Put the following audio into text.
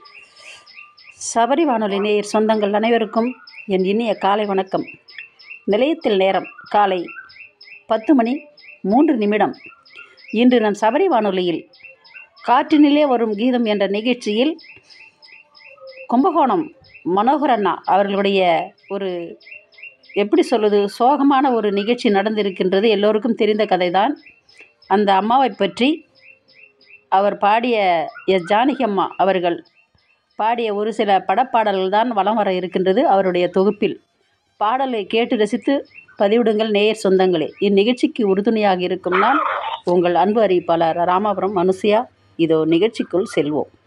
சபரி வானொலி நேயர் சொந்தங்கள் அனைவருக்கும் என் இனிய காலை வணக்கம் நிலையத்தில் நேரம் காலை பத்து மணி மூன்று நிமிடம் இன்று நம் சபரி வானொலியில் காற்றினிலே வரும் கீதம் என்ற நிகழ்ச்சியில் கும்பகோணம் மனோகர் அண்ணா அவர்களுடைய ஒரு எப்படி சொல்வது சோகமான ஒரு நிகழ்ச்சி நடந்திருக்கின்றது எல்லோருக்கும் தெரிந்த கதைதான் அந்த அம்மாவை பற்றி அவர் பாடிய எஸ் ஜானகி அம்மா அவர்கள் பாடிய ஒரு சில படப்பாடல்கள் தான் வலம் வர இருக்கின்றது அவருடைய தொகுப்பில் பாடலை கேட்டு ரசித்து பதிவிடுங்கள் நேயர் சொந்தங்களே இந்நிகழ்ச்சிக்கு உறுதுணையாக இருக்கும் நான் உங்கள் அன்பு அறிவிப்பாளர் ராமாபுரம் மனுசியா இதோ நிகழ்ச்சிக்குள் செல்வோம்